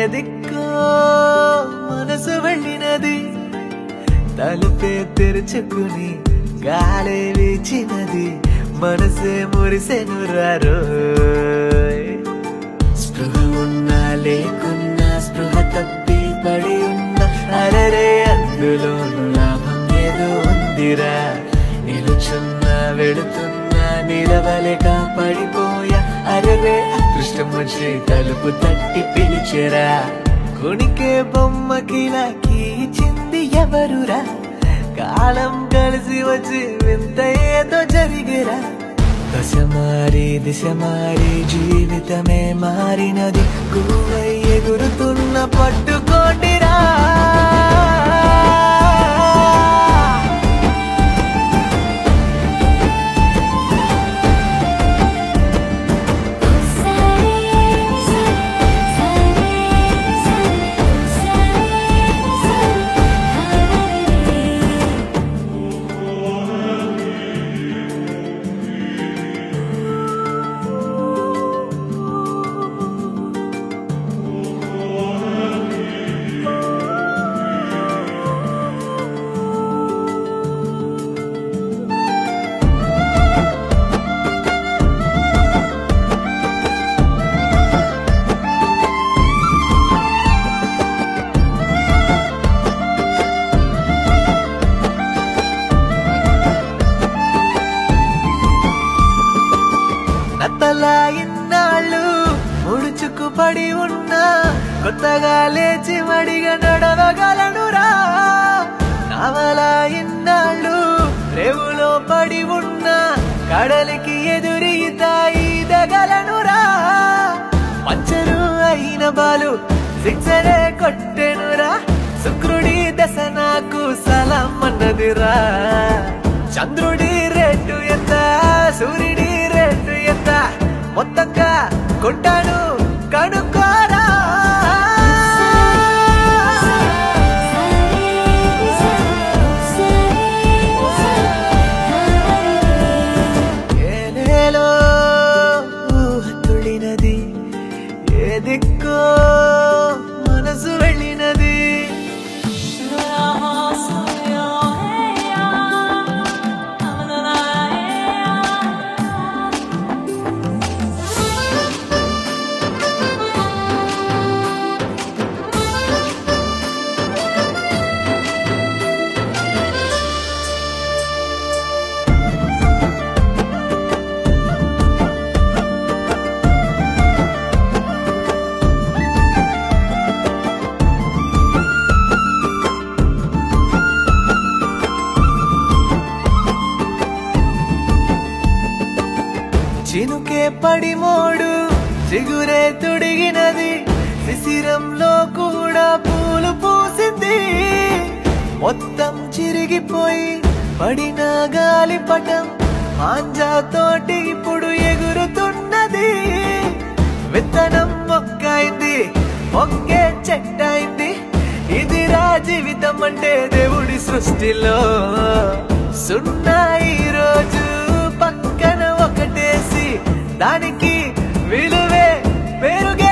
ఏదిక్కో మనసు వెళ్ళినది తలుపే తెరుచుకుని గాలే వీచినది మనసే మురిసెను రారోయ్ స్పృహ ఉన్నా లేకున్నా స్పృహ తప్పి పడి ఉన్నా అరరే అందులోను లాభం ఏదో ఉందిరా నిలుచున్నా వెళుతున్నా నిలవలేక పడిపోయా అరరే అదృష్టం వచ్చి తలుపు తట్టి పిలిచెరా కొనికే బొమ్మకిలాకి చింది ఎవరురా కాలం కలిసి వచ్చి వింత ఏదో జరిగిరా దశ మారి దిశ మారి జీవితమే మారినది గురువై ఎగురుతున్న పట్టుకోటిరా నత్తలా ఇన్నాళ్ళు ముడుచుకు పడి ఉన్నా కొత్తగా లేచి మడిగా నడవగలనురా నవలా ఇన్నాళ్ళు రేవులో పడి ఉన్నా కడలికి ఎదురీతాయి దగలనురా పంచరు అయిన బాలు సిక్సరే కొట్టెనురా శుక్రుడి దశ నాకు సలం అన్నదిరా చంద్రుడి రేటు ఎంత సూర్యుడి రేటు ఎంత మొత్తంగా కొట్టాను కనుక్కోరా ఏలేలో ఊహ తుళ్ళినది ఏ దిక్కో మనసు వెళ్ళినది చినుకే పడి మోడు చిగురే తుడిగినది శిశిరంలో కూడా పూలు పూసింది మొత్తం చిరిగిపోయి పడిన గాలి పటం మాంజాతోటి ఇప్పుడు ఎగురుతున్నది విత్తనం మొక్కైంది మొక్కే చెట్టైంది ఇది రా జీవితం అంటే దేవుడి సృష్టిలో సున్నా ఈ రోజు పక్కన ఒకటేసి దానికి విలువే పెరుగే